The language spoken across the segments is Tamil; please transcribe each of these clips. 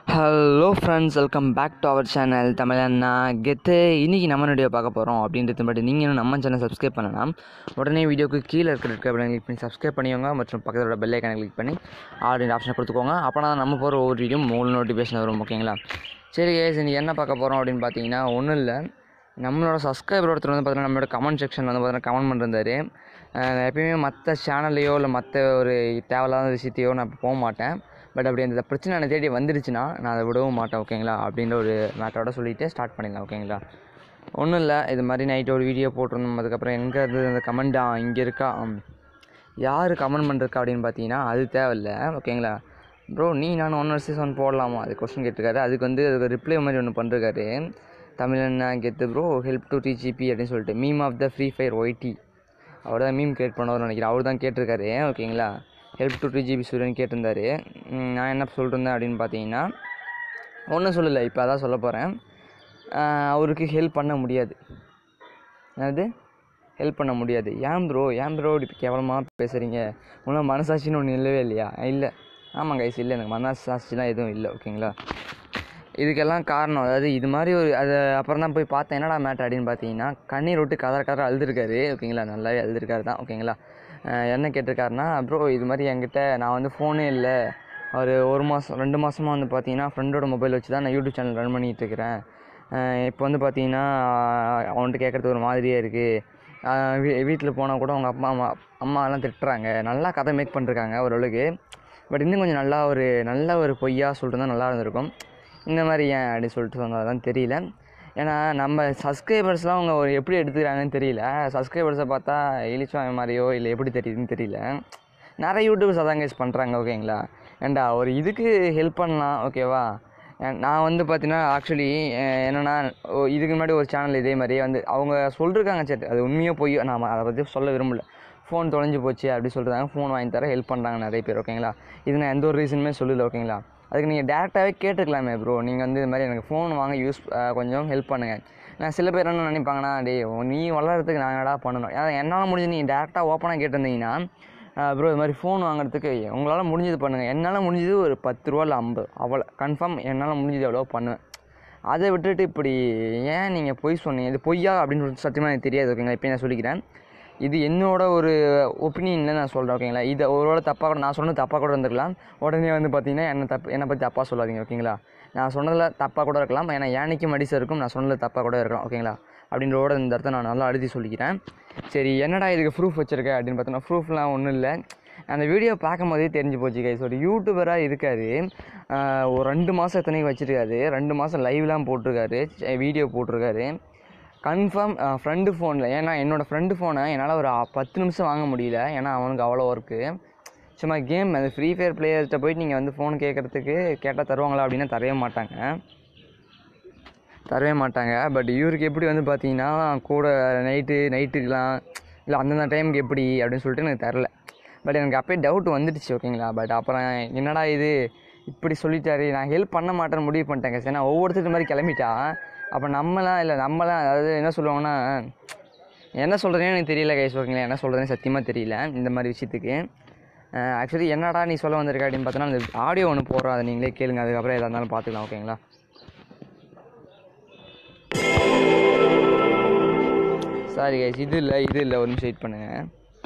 Hello friends welcome back to our channel Tamizhanna கெத்து இன்றைக்கி நம்ம வீடியோ பார்க்க போகிறோம் அப்படின்றது பட் நீங்கள் இன்னும் நம்ம சேனல் சப்ஸ்கிரைப் பண்ணலாம் உடனே வீடியோக்கு கீழே இருக்கிற இருக்க அப்படின்னு கிளிக் பண்ணி சப்ஸ்கிரைப் பண்ணிக்கோங்க மற்றும் பக்கத்தில் பெல் ஐக்கானை கிளிக் பண்ணி ஆடியோ ஆப்ஷனை கொடுத்துக்கோங்க அப்போனா நம்ம போகிற ஒவ்வொரு வீடியோ மூணு நோட்டிஃபிகேஷன் வரும் ஓகேங்களா சரி கேஸ் இன்றைக்கி என்ன பார்க்க போகிறோம் அப்படின்னு பார்த்தீங்கன்னா ஒன்றும் இல்லை நம்மளோட சப்ஸ்கிரைபர் ஒருத்தர் வந்து பார்த்தீங்கன்னா நம்மளோட கமெண்ட் செக்ஷன் வந்து பார்த்தீங்கன்னா கமெண்ட் பண்ணிருந்தாரு அஹ் எப்பயுமே மற்ற சேனல்லையோ இல்லை மற்ற ஒரு தேவையில்லாத விஷயத்தையோ நான் போக மாட்டேன் பட் அப்படி அந்த பிரச்சனை என்னை தேடி வந்துருச்சுன்னா நான் அதை விடவும் மாட்டேன் ஓகேங்களா அப்படின்ற ஒரு மேட்டரோட சொல்லிட்டு ஸ்டார்ட் பண்ணிடலாம் ஓகேங்களா ஒன்றும் இல்லை இது மாதிரி நைட்டு ஒரு வீடியோ போட்டிருந்தோம் அதுக்கப்புறம் எங்கே இருந்தது அந்த கமெண்டா இங்கே இருக்கா ஆம். யார் கமெண்ட் பண்ணுறக்கா அப்படின்னு பார்த்தீங்கன்னா அது தேவையில்ல ஓகேங்களா ப்ரோ நீ நான் ஒன் வர்சஸ் ஒன் போடலாமா அது கொஸ்டின் கேட்டிருக்காரு அதுக்கு வந்து அதுக்கு ரிப்ளை மாதிரி ஒன்று பண்ணிருக்காரு தமிழன்னா கெத்து ப்ரோ ஹெல்ப் டு டிஜிபி அப்படின்னு சொல்லிட்டு meme of the free fire YT அவர் தான் மீம் கிரியேட் பண்ணவர் நினைக்கிறேன் அவர் தான் கேட்டிருக்காரு ஓகேங்களா ஹெல்ப் டு டிஜிபி சூரியன் கேட்டிருந்தாரு ம், நான் என்ன சொல்லிருந்தேன் அப்படின்னு பார்த்தீங்கன்னா ஒன்றும் சொல்லலை இப்போ அதான் சொல்ல போகிறேன் அவருக்கு ஹெல்ப் பண்ண முடியாது என்னது ஹெல்ப் பண்ண முடியாது ஏன் ப்ரோ ஏன் ப்ரோ இப்படி கேவலமாக பேசுகிறீங்க உன்னால் மனசாட்சின்னு ஒன்று இல்லவே இல்லையா இல்லை ஆமாம் கைஸ் இல்லை எனக்கு மனசாட்சிலாம் எதுவும் இல்லை ஓகேங்களா இதுக்கெல்லாம் காரணம் அதாவது இது மாதிரி ஒரு அது அப்புறம் தான் போய் பார்த்தேன் என்னடா மேட்ரு அப்படின்னு பார்த்தீங்கன்னா கண்ணீர் விட்டு கதற கதற அழுதுருக்காரு ஓகேங்களா நல்லாவே அழுதுருக்காரு தான் ஓகேங்களா அஹ் என்ன கேட்டிருக்காருன்னா ப்ரோ இது மாதிரி என்கிட்ட நான் வந்து ஃபோனே இல்லை ஒரு ஒரு மாதம் ரெண்டு மாதமாக வந்து பார்த்தீங்கன்னா ஃப்ரெண்டோட மொபைல் வச்சு தான் நான் யூடியூப் சேனல் ரன் பண்ணிகிட்டு இருக்கிறேன் இப்போ வந்து பார்த்தீங்கன்னா அவன்கிட்ட கேட்குறது ஒரு மாதிரியே இருக்குது வீ வீட்டில் போனால் கூட அவங்க அப்பா அம்மா அம்மா எல்லாம் திட்டுறாங்க நல்லா கதை மேக் பண்ணிருக்காங்க ஓரளவுக்கு பட் இன்னும் கொஞ்சம் நல்லா ஒரு நல்ல ஒரு பொய்யா சொல்லிட்டு தான் நல்லா இருந்திருக்கும் இந்த மாதிரி ஏன் அப்படி சொல்லிட்டு சொன்னதான் தெரியல ஏன்னா நம்ம சப்ஸ்கிரைபர்ஸ்லாம் அவங்க ஒரு எப்படி எடுத்துக்கிறாங்கன்னு தெரியல சப்ஸ்கிரைபர்ஸை பார்த்தா இலிச்சம் மாதிரியோ இல்லை எப்படி தெரியுதுன்னு தெரியல நிறைய யூடியூபர்ஸ் அதான் கேஸ் பண்ணுறாங்க ஓகேங்களா ஏன்டா ஒரு இதுக்கு ஹெல்ப் பண்ணலாம் ஓகேவா ஏன் நான் வந்து பார்த்தீங்கன்னா ஆக்சுவலி என்னென்னா இதுக்கு முன்னாடி ஒரு சேனல் இதே மாதிரியே வந்து அவங்க சொல்லிருக்காங்க சரி அது உண்மையோ பொய்யோ நான் அதை பற்றி சொல்ல விரும்பல ஃபோன் தொலைஞ்சு போச்சு அப்படி சொல்கிறாங்க ஃபோன் வாங்கி தர ஹெல்ப் பண்ணுறாங்க நிறைய பேர் ஓகேங்களா இது நான் எந்த ஒரு ரீசனுமே சொல்லல ஓகேங்களா அதுக்கு நீங்கள் டேரெக்டாகவே கேட்டுக்கலாமே ப்ரோ நீங்கள் வந்து இது மாதிரி எனக்கு ஃபோன் வாங்க யூஸ் கொஞ்சம் ஹெல்ப் பண்ணுங்கள் நான் சில பேர் என்ன நினைப்பாங்கன்னா டேய் நீ வளர்கிறதுக்கு நான் என்னடா பண்ணணும் ஏன்னா என்னால் முடிஞ்சு நீங்கள் டேரெக்டாக ஓப்பனாக கேட்டிருந்தீங்கன்னா ப்ரோ இது மாதிரி ஃபோன் வாங்குறதுக்கு உங்களால் முடிஞ்சது பண்ணுங்கள் என்னால் முடிஞ்சது ஒரு பத்து ரூபா இல்லை ஐம்பது அவ்வளோ கன்ஃபார்ம் என்னால் முடிஞ்சது எவ்வளோ பண்ணுவேன் அதை விட்டுட்டு இப்படி ஏன் நீங்கள் பொய் சொன்னீங்க இது பொய்யா அப்படின்னு சொல்லிட்டு சத்தியமாக எனக்கு தெரியாது ஓகேங்களா இப்போ நான் சொல்லிக்கிறேன் இது என்னோட ஒரு ஒப்பீனியனில் நான் சொல்கிறேன் ஓகேங்களா இதை ஒருவேளை தப்பாக கூட நான் சொன்னது தப்பாக கூட இருந்திருக்கலாம் உடனே வந்து பார்த்தீங்கன்னா என்னை தப்பு என்னை பற்றி தப்பாக சொல்லாதீங்க ஓகேங்களா நான் சொன்னதில் தப்பாக கூட இருக்கலாம் ஏன்னா யானைக்கும் மடிசு இருக்கும் நான் சொன்னதில் தப்பாக கூட இருக்கலாம் ஓகேங்களா அப்படின்றோட இந்த இடத்த நான் நல்லா அழுதி சொல்லிக்கிறேன் சரி என்னடா இதுக்கு ப்ரூஃப் வச்சுருக்க அப்படின்னு பார்த்தோன்னா ப்ரூஃப்லாம் ஒன்றும் இல்லை அந்த வீடியோ பார்க்கும் போதே தெரிஞ்சு போச்சு கைஸ் ஒரு யூடியூபராக இருக்காரு ஆஹ் ஒரு ரெண்டு மாதம் எத்தனைக்கு வச்சுருக்காரு ரெண்டு மாதம் லைவ்லாம் போட்டிருக்காரு வீடியோ போட்டிருக்காரு கன்ஃபார்ம் ஃப்ரெண்டு ஃபோனில் ஏன்னா என்னோடய ஃப்ரெண்டு ஃபோனை என்னால் ஒரு அ- பத்து நிமிஷம் வாங்க முடியல ஏன்னா அவனுக்கு அவ்வளோ ஒர்க்கு சும்மா கேம் அந்த ஃப்ரீ ஃபயர் பிளேயர்கிட்ட போயிட்டு நீங்கள் வந்து ஃபோன் கேட்குறதுக்கு கேட்டால் தருவாங்களா அப்படின்னா தரவே மாட்டாங்க தரவே மாட்டாங்க பட் இவருக்கு எப்படி வந்து பார்த்தீங்கன்னா கூட நைட்டு நைட்டுக்கெலாம் இல்லை அந்தந்த டைமுக்கு எப்படி அப்படின்னு சொல்லிட்டு எனக்கு தரல பட் எனக்கு அப்போயே டவுட் வந்துடுச்சு ஓகேங்களா பட் அப்புறம் என்னடா இது இப்படி சொல்லிட்டாரு நான் ஹெல்ப் பண்ண மாட்டேன்னு முடிவு பண்ணிட்டேங்க சரி நான் ஒவ்வொருத்தர் மாதிரி கிளம்பிட்டா அப்போ நம்மலாம் இல்லை நம்மலாம் அதாவது என்ன சொல்லுவாங்கன்னா என்ன சொல்கிறதுனே எனக்கு தெரியல கைஸ் ஓகேங்களா என்ன சொல்கிறதுனே சத்தியமாக தெரியல இந்த மாதிரி விஷயத்துக்கு ஆக்சுவலி என்னடா நீ சொல்ல வந்திருக்க அப்படின்னு பார்த்தோன்னா அந்த ஆடியோ ஒன்று போடுறோம் அதை நீங்களே கேளுங்க அதுக்கப்புறம் எதாக இருந்தாலும் பார்த்துக்கலாம் ஓகேங்களா சாரி கைஸ் இது இல்லை இது இல்லை ஒரு நிமிஷம் வெயிட் பண்ணுங்கள்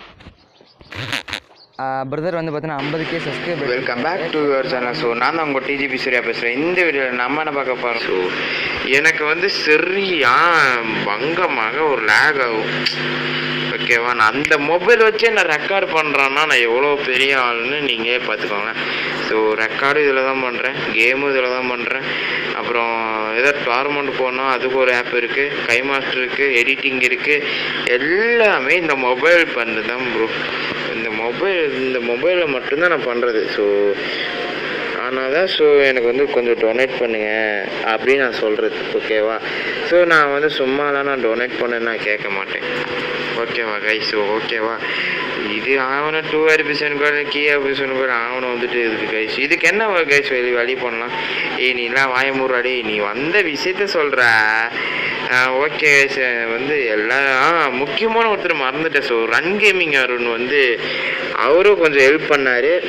பிரதர் வந்து பார்த்தீங்கன்னா ஐம்பது K subscriber welcome back to your channel so நான் தான் உங்கள் டிஜிபி சூர்யா பேசுகிறேன் இந்த வீடியோவில் நம்ம என்ன பார்க்க போகிறோம் ஸோ எனக்கு வந்து சரியா பங்கமாக ஒரு லேக் ஆகும் ஓகேவா நான் அந்த மொபைல் வச்சே நான் ரெக்கார்ட் பண்ணுறேன்னா நான் எவ்வளோ பெரிய ஆளுன்னு நீங்கள் பார்த்துக்கோங்க ஸோ ரெக்கார்டும் இதில் தான் பண்ணுறேன் கேமும் இதில் தான் பண்ணுறேன் அப்புறம் ஏதோ டோர்னமெண்ட் போனால் அதுக்கு ஒரு ஆப் இருக்குது கை மாஸ்டர் இருக்குது எடிட்டிங் இருக்குது எல்லாமே இந்த மொபைல் பண்ணுறது தான் ப்ரோ இந்த மொபைல் இந்த மொபைலில் மட்டும்தான் நான் பண்ணுறது ஸோ ஆனால் தான் ஸோ எனக்கு வந்து கொஞ்சம் டொனேட் பண்ணுங்க அப்படின்னு நான் சொல்கிறது ஓகேவா ஸோ நான் வந்து சும்மாலாம் நான் டொனேட் பண்ண நான் கேட்க மாட்டேன் ஓகேவா கைஸ் ஓகேவா இது ஆவணம் டூ ஆர்பிசன் கூட கீ ஆர்பிசன் கூட ஆவணம் வந்துட்டு இருக்கு கைஸ் இதுக்கு என்ன கைஸ் வெளி வழி பண்ணலாம் ஏய் நீலாம் வாயமுறாடி நீ வந்த விஷயத்த சொல்கிற ஓகே வந்து எல்லாம் முக்கியமான ஒருத்தர் மறந்துட்டேன் ஸோ ரன் கேமிங் அருண் வந்து அவரும் கொஞ்சம் ஹெல்ப் பண்ணார்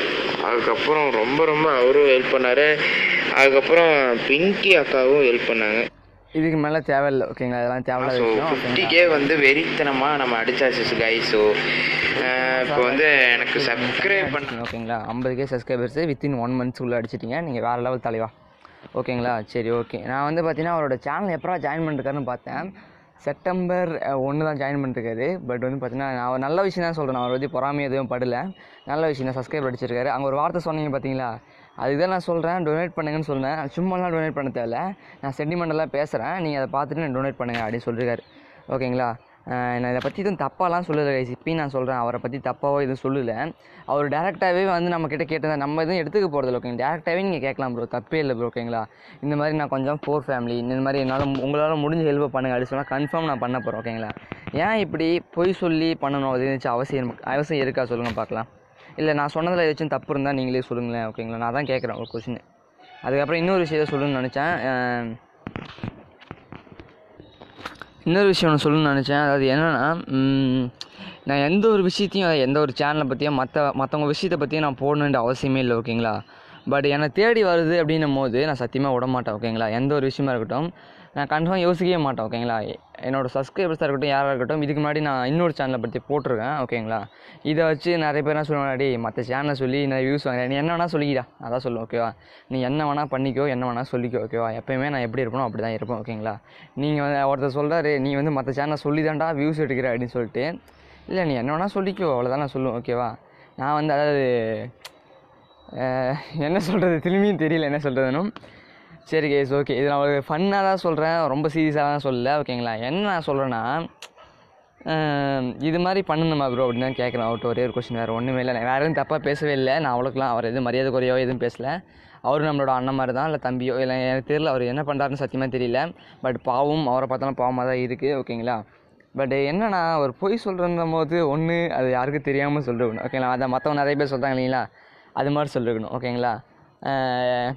அதுக்கப்புறம் ரொம்ப ரொம்ப அவரும் ஹெல்ப் பண்ணார் அதுக்கப்புறம் பிங்கி அக்காவும் ஹெல்ப் பண்ணாங்க இதுக்கு மேலே தேவையில்லை ஓகேங்களா இதெல்லாம் தேவையில்லாத ஸோ விஷயம் ஃபிஃப்டிக்கே வந்து வெறித்தனமாக நம்ம அடிச்சாச்சு கை ஸோ இப்போ வந்து எனக்கு சப்ஸ்கிரைப் பண்ண ஓகேங்களா ஐம்பது கே சப்ஸ்கிரைபர்ஸ் வித்தின் ஒன் மந்த்ஸ்க்குள்ளே அடிச்சிட்டிங்க நீங்கள் வேறு லெவல் தலைவா ஓகேங்களா சரி ஓகே நான் வந்து பார்த்தீங்கன்னா அவரோட சேனல் எப்போ ஜாயின் பண்ணிருக்காருன்னு பார்த்தேன் செப்டம்பர் ஒன்று தான் ஜாயின் பண்ணிருக்காரு பட் வந்து பார்த்தீங்கன்னா நான் ஒரு நல்ல விஷயம் தான் சொல்கிறேன் அவர் வந்து பொறாமை எதுவும் படல நல்ல விஷயம் தான் சப்ஸ்கிரைப் அடிச்சிருக்காரு அங்கே ஒரு வார்த்தை சொன்னீங்க பார்த்தீங்களா அதுக்கு தான் நான் சொல்கிறேன் டொனேட் பண்ணுங்கன்னு சொன்னேன் சும்மாலாம் டொனேட் பண்ண தேவையில்ல நான் சென்டிமெண்டெல்லாம் பேசுகிறேன் நீங்கள் அதை பார்த்துட்டு நான் டொனேட் பண்ணுங்க அப்படின்னு சொல்லியிருக்காரு ஓகேங்களா அஹ் நான் இதை பற்றி எதுவும் தப்பாலாம் சொல்லலை guys. இப்பயும் நான் சொல்கிறேன் அவரை பற்றி தப்பாவோ எதுவும் சொல்லலை அவர் டேரெக்டாகவே வந்து நம்ம கிட்ட கேட்டதா நம்ம எதுவும் எடுத்துக்க போகிறதில்ல ஓகேங்க டேரெக்டாகவே நீங்கள் கேட்கலாம் ப்ரோ தப்பே இல்லை ப்ரோ ஓகேங்களா இந்த மாதிரி நான் கொஞ்சம் ஃபோர் ஃபேமிலி இந்த மாதிரி என்னால் உங்களால் முடிஞ்ச ஹெல்ப் பண்ணுங்க அப்படின்னு சொன்னால் கன்ஃபார்ம் நான் பண்ண போகிறேன் ஓகேங்களா ஏன் இப்படி பொய் சொல்லி பண்ணணும் அது ஏதாச்சும் அவசியம் அவசியம் இருக்கா சொல்லுங்கள் பார்க்கலாம் இல்லை நான் சொன்னதில் ஏதாச்சும் தப்பு இருந்தால் நீங்களே சொல்லுங்களேன் ஓகேங்களா நான் தான் கேட்குறேன் ஒரு கொஷின் அதுக்கப்புறம் இன்னொரு விஷயத்தை சொல்லணும்னு நினச்சேன் அஹ் இன்னொரு விஷயம் ஒன்று சொல்லணும்னு நினச்சேன் அதாவது என்னென்னா நான் எந்த ஒரு விஷயத்தையும் எந்த ஒரு சேனலை பற்றியும் மற்ற மற்றவங்க விஷயத்தை பற்றியும் நான் போடணுன்ற அவசியமே இல்லை ஓகேங்களா பட் என்னை தேடி வருது அப்படின்னும் போது நான் சத்தியமாக விட மாட்டேன் ஓகேங்களா எந்த ஒரு விஷயமா இருக்கட்டும் நான் கன்ஃபார்ம் யோசிக்கவே மாட்டேன் ஓகேங்களா என்னோட சப்ஸ்கிரைபர்ஸாக இருக்கட்டும் யாராக இருக்கட்டும் இதுக்கு முன்னாடி நான் இன்னொரு சேனலை பற்றி போட்டிருக்கேன் ஓகேங்களா இதை வச்சு நிறைய பேர் என்ன சொல்லுவாங்க டேய் மற்ற சேனலை சொல்லி நிறைய வியூஸ் வாங்குறேன் நீ என்ன வேணால் சொல்லிக்கிடா அதான் சொல்லுவேன் ஓகேவா நீ என்ன வேணால் பண்ணிக்கோ என்ன வேணால் சொல்லிக்கோ ஓகேவா எப்பயுமே நான் எப்படி இருப்பனோ அப்படி தான் இருப்பேன் ஓகேங்களா நீங்கள் வந்து ஒருத்தர் சொல்கிறாரு நீ வந்து மற்ற சேனலை சொல்லி தான்டா வியூஸ் எடுக்கிற அப்படின்னு சொல்லிட்டு இல்லை நீ என்ன வேணால் சொல்லிக்கோ அவ்வளோதான் நான் சொல்லுவேன் ஓகேவா நான் வந்து அதாவது அஹ், என்ன சொல்கிறது திரும்பியும் தெரியல என்ன சொல்கிறதுனும் சரி கேஸ் ஓகே இது நான் ஒரு ஃபன்னாக தான் சொல்கிறேன் ரொம்ப சீரியஸாக தான் சொல்லல ஓகேங்களா என்ன நான் சொல்கிறேன்னா இது மாதிரி பண்ணணுமா ப்ரோ அப்படின்னு தான் கேட்குறேன் அவர்கிட்ட ஒரே ஒரு கொஸ்டின் வேறு ஒன்றுமே இல்லை நான் வேறு எதுவும் தப்பாக பேசவே இல்லை நான் அவ்வளோக்கெலாம் அவர் எதுவும் மரியாதை குறையோ எதுவும் பேசல அவரும் நம்மளோட அண்ணன் மாதிரி தான் இல்லை தம்பியோ இல்லை எனக்கு தெரியல அவர் என்ன பண்ணுறாருன்னு சத்தியமாக தெரியல பட் பாவம் அவரை பார்த்தாலும் பாவமாக தான் இருக்குது ஓகேங்களா பட் என்னன்னா ஒரு பொய் சொல்கிற போது ஒன்று அது யாருக்கும் தெரியாமல் சொல்லிருக்கணும் ஓகேங்களா அதை மற்றவங்க நிறைய பேர் சொல்கிறாங்க இல்லைங்களா அது மாதிரி சொல்லிருக்கணும் ஓகேங்களா அஹ்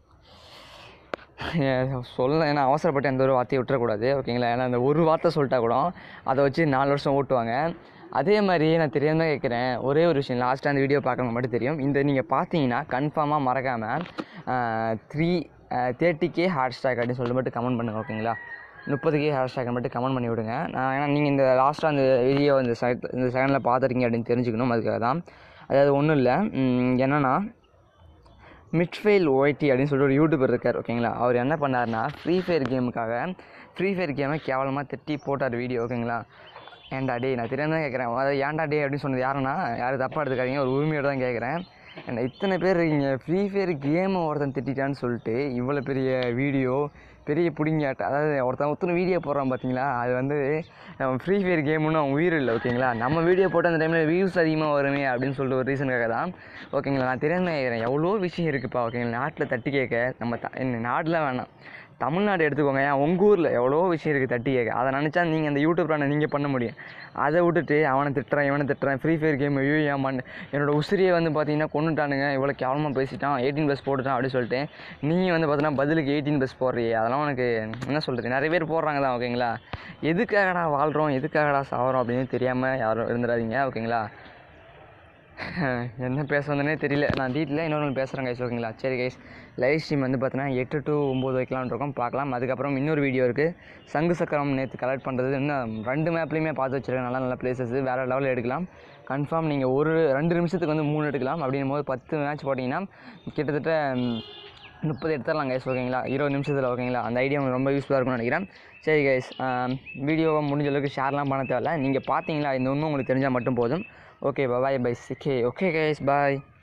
சொல்ல ஏன்னா அவசரப்பட்டு எந்த ஒரு வார்த்தையை விட்டுறக்கூடாது ஓகேங்களா ஏன்னா அந்த ஒரு வார்த்தை சொல்லிட்டா கூட அதை வச்சு நாலு வருஷம் ஓட்டுவாங்க அதே மாதிரி நான் தெரியாம தான் கேட்குறேன் ஒரே ஒரு விஷயம் லாஸ்ட்டாக அந்த வீடியோ பார்க்கறவங்க மட்டும் தெரியும் இந்த நீங்கள் பார்த்தீங்கன்னா கன்ஃபார்மாக மறக்காமல் த்ரீ தேர்ட்டி கே ஹேஷ்டேக் அப்படின்னு சொல்லி மட்டும் கமெண்ட் பண்ணுங்க ஓகேங்களா முப்பது கே ஹேஷ்டேக் மட்டும் கமெண்ட் பண்ணி விடுங்க நான் ஏன்னா நீங்கள் இந்த லாஸ்ட்டாக அந்த வீடியோ இந்த செகண்ட் இந்த செகண்டில் பார்த்துருக்கீங்க அப்படின்னு தெரிஞ்சுக்கணும் அதுக்காக தான் அதாவது ஒன்றும் இல்லை என்னென்னா மிட்ஃபெயில் ஒய்டி அப்படின்னு சொல்லிட்டு ஒரு யூடியூபர் இருக்கார் ஓகேங்களா அவர் என்ன பண்ணாருன்னா ஃப்ரீ ஃபயர் கேமுக்காக ஃப்ரீ ஃபயர் கேமை கேவலமாக திட்டி போட்டார் வீடியோ ஓகேங்களா ஏன்டா டே நான் தெரியாம தான் கேட்குறேன் அதாவது ஏன்டா டே அப்படின்னு சொன்னது யாருன்னா யாரும் தப்பாக எடுத்துக்காதீங்க ஒரு உரிமையோடு தான் கேட்குறேன் ஏன்னா இத்தனை பேர் இருக்கீங்க ஃப்ரீ ஃபயர் கேமை ஒருத்தன் திட்டான்னு சொல்லிட்டு இவ்வளோ பெரிய வீடியோ பெரிய பிடிங்காட்ட அதாவது ஒருத்தன் ஒருத்தனை வீடியோ போடுறான் பார்த்தீங்களா அது வந்து ஃப்ரீ ஃபயர் கேம்னு அவன் உயிர் இல்லை ஓகேங்களா நம்ம வீடியோ போட்டு அந்த டைமில் வியூஸ் அதிகமாக வருமே அப்படின்னு சொல்லிட்டு ஒரு ரீசனுக்காக தான் ஓகேங்களா நான் தெரியாம கேட்குறேன் எவ்வளோ விஷயம் இருக்குப்பா ஓகேங்களா நாட்டில் தட்டி கேட்க நம்ம த இந்த நாட்டில் வேணாம் தமிழ்நாடு எடுத்துக்கோங்க ஏன் உங்கள் ஊரில் எவ்வளோ விஷயம் இருக்குது தட்டி கேட்க அதை நினச்சா நீங்கள் அந்த யூடியூப்ல நீங்கள் பண்ண முடியும் அதை விட்டுட்டு அவனை திட்டுறான் இவனை திட்டுறான் ஃப்ரீ ஃபயர் கேம் ஐயோ ஏன் பண்ண என்னோட உசிரியை வந்து பார்த்தீங்கன்னா கொண்டுட்டானுங்க இவ்வளோ கேவலமாக பேசிட்டான் எயிட்டீன் ப்ளஸ் போட்டுட்டான் அப்படின்னு சொல்லிட்டு நீங்கள் வந்து பார்த்தீங்கன்னா பதிலுக்கு எயிட்டீன் ப்ளஸ் போடுறியே அதெல்லாம் உனக்கு என்ன சொல்கிறது நிறைய பேர் போடுறாங்க தான் ஓகேங்களா எதுக்காகடா வாழ்கிறோம் எதுக்காகடா சாவறோம் அப்படின்னு தெரியாமல் யாரும் இருந்துடாதீங்க ஓகேங்களா என்ன பேச வந்தனே தெரியல நான் டீட்டெயிலாக இன்னொரு நாள் பேசுகிறேன் கைஸ் ஓகேங்களா சரி கைஸ் லைவ் ஸ்ட்ரீம் வந்து பார்த்தீங்கன்னா எட்டு டு ஒம்பது வைக்கலாம்னு இருக்கோம் பார்க்கலாம் அதுக்கப்புறம் இன்னொரு வீடியோ இருக்குது சங்கு சக்கரம் நேற்று கலெக்ட் பண்ணுறது இன்னும் ரெண்டு மேப்லேயுமே பார்த்து வச்சிருக்கேன் நல்ல நல்ல பிளேசஸ் வேறு லெவலில் எடுக்கலாம் கன்ஃபார்ம் நீங்கள் ஒரு ரெண்டு நிமிஷத்துக்கு வந்து மூணு எடுக்கலாம் அப்படின்னும் போது பத்து மேட்ச் போட்டிங்கன்னா கிட்டத்தட்ட ம், முப்பது எடுத்துடலாம் கைஸ் ஓகேங்களா இருபது நிமிஷத்தில் ஓகேங்களா அந்த ஐடியா உங்களுக்கு ரொம்ப யூஸ்ஃபுல்லாக இருக்கும்னு நினைக்கிறேன் சரி கைஸ் வீடியோவை முடிஞ்ச அளவுக்கு ஷேர்லாம் பண்ண தேவையில்ல நீங்கள் பார்த்தீங்களா இந்த ஒன்றும் உங்களுக்கு தெரிஞ்சால் மட்டும் போதும் ஓகே பாய் பை சிக்கே ஓகே கைஸ் பாய்